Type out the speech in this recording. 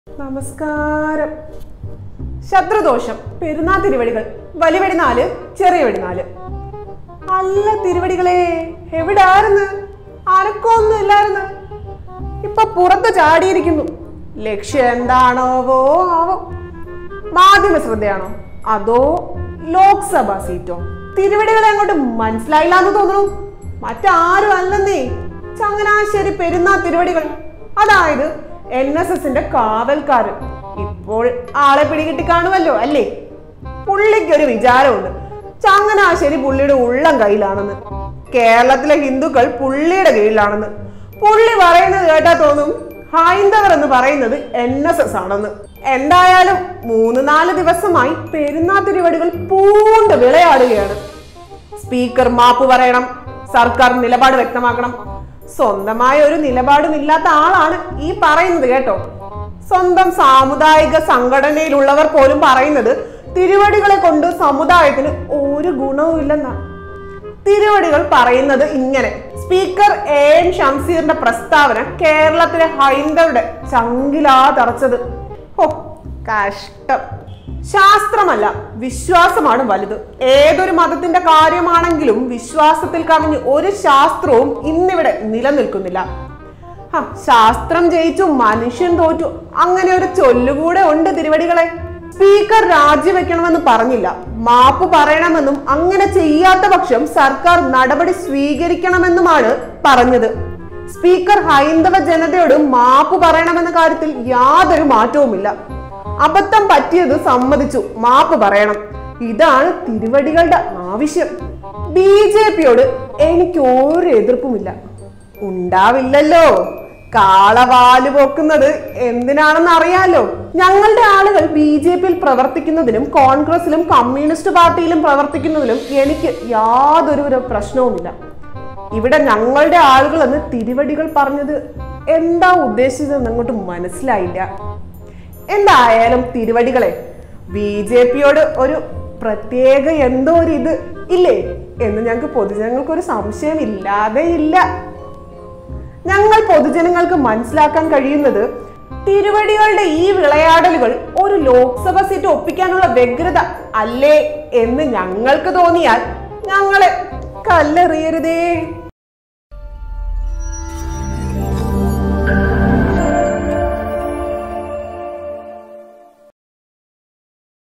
നമസ്കാരം ശത്രുദോഷം പെരുന്നാ തിരുവടികൾ വലിയ വെടിനാല് ചെറിയ വെടിനാല് അല്ല തിരുവടികളെ എവിടായിരുന്നു അനക്കൊന്നും ഇല്ലായിരുന്നു ഇപ്പൊ പുറത്ത് ചാടിയിരിക്കുന്നു ലക്ഷ്യം എന്താണോവോ ആവോ മാധ്യമ ശ്രദ്ധയാണോ അതോ ലോക്സഭാ സീറ്റോ തിരുവടികളെ അങ്ങോട്ട് മനസ്സിലായില്ല എന്ന് തോന്നുന്നു മറ്റാരും അല്ലെന്നേ ചങ്ങനാശ്ശേരി പെരുന്നാ തിരുവടികൾ അതായത് എൻ എസ് എസിന്റെ കാവൽക്കാരൻ ഇപ്പോൾ ആളെ പിടികിട്ടി കാണുമല്ലോ അല്ലേ പുള്ളിക്കൊരു വിചാരമുണ്ട് ചങ്ങനാശ്ശേരി പുള്ളിയുടെ ഉള്ളം കയ്യിലാണെന്ന് കേരളത്തിലെ ഹിന്ദുക്കൾ പുള്ളിയുടെ കീഴിലാണെന്ന് പുള്ളി പറയുന്നത് കേട്ടാ തോന്നും ഹൈന്ദവർ എന്ന് പറയുന്നത് എൻ എസ് എസ് ആണെന്ന് എന്തായാലും മൂന്ന് നാല് ദിവസമായി പെരുന്നാ തിരുവടികൾ പൂണ്ട് വിളയാടുകയാണ് സ്പീക്കർ മാപ്പ് പറയണം സർക്കാർ നിലപാട് വ്യക്തമാക്കണം സ്വന്തമായ ഒരു നിലപാടും ഇല്ലാത്ത ആളാണ് ഈ പറയുന്നത് കേട്ടോ സ്വന്തം സാമുദായിക സംഘടനയിലുള്ളവർ പോലും പറയുന്നത് തിരുവടികളെ കൊണ്ട് സമുദായത്തിന് ഒരു ഗുണവും ഇല്ലെന്നാ തിരുവടികൾ പറയുന്നത് ഇങ്ങനെ സ്പീക്കർ എ എൻ ഷംസീറിന്റെ പ്രസ്താവന കേരളത്തിലെ ഹൈന്ദവരുടെ ചങ്കിലാ തറച്ചത് ഹോ കഷ്ടം ശാസ്ത്രമല്ല വിശ്വാസമാണ് വലുത് ഏതൊരു മതത്തിന്റെ കാര്യമാണെങ്കിലും വിശ്വാസത്തിൽ കവിഞ്ഞ് ഒരു ശാസ്ത്രവും ഇന്നിവിടെ നിലനിൽക്കുന്നില്ല ഹ, ശാസ്ത്രം ജയിച്ചു മനുഷ്യൻ തോറ്റു അങ്ങനെ ഒരു ചൊല്ലുകൂടെ ഉണ്ട് തിരുവടികളെ സ്പീക്കർ രാജിവെക്കണമെന്ന് പറഞ്ഞില്ല മാപ്പ് പറയണമെന്നും അങ്ങനെ ചെയ്യാത്ത പക്ഷം സർക്കാർ നടപടി സ്വീകരിക്കണമെന്നുമാണ് പറഞ്ഞത് സ്പീക്കർ ഹൈന്ദവ ജനതയോട് മാപ്പ് പറയണമെന്ന കാര്യത്തിൽ യാതൊരു മാറ്റവുമില്ല അബദ്ധം പറ്റിയത് സമ്മതിച്ചു മാപ്പ് പറയണം ഇതാണ് തിരുവടികളുടെ ആവശ്യം ബി ജെ പിയോട് എനിക്ക് ഒരു എതിർപ്പുമില്ല ഉണ്ടാവില്ലല്ലോ കാളവാല് പോക്കുന്നത് എന്തിനാണെന്ന് അറിയാലോ ഞങ്ങളുടെ ആളുകൾ ബി ജെ പിയിൽ പ്രവർത്തിക്കുന്നതിനും കോൺഗ്രസിലും കമ്മ്യൂണിസ്റ്റ് പാർട്ടിയിലും പ്രവർത്തിക്കുന്നതിലും എനിക്ക് യാതൊരു ഒരു പ്രശ്നവുമില്ല ഇവിടെ ഞങ്ങളുടെ ആളുകൾ എന്ന് തിരുവടികൾ പറഞ്ഞത് എന്താ ഉദ്ദേശിച്ചതെന്ന് അങ്ങോട്ട് മനസ്സിലായില്ല എന്തായാലും തിരുവടികളെ ബി ജെ പിയോട് ഒരു പ്രത്യേക എന്തോ ഒരു ഇത് ഇല്ലേ എന്ന് ഞങ്ങൾക്ക് പൊതുജനങ്ങൾക്ക് ഒരു സംശയം ഇല്ലാതെ ഇല്ല ഞങ്ങൾ പൊതുജനങ്ങൾക്ക് മനസ്സിലാക്കാൻ കഴിയുന്നത് തിരുവടികളുടെ ഈ വിളയാടലുകൾ ഒരു ലോക്സഭ സീറ്റ് ഒപ്പിക്കാനുള്ള വ്യഗ്രത അല്ലേ എന്ന് ഞങ്ങൾക്ക് തോന്നിയാൽ ഞങ്ങളെ കല്ലെറിയരുതേ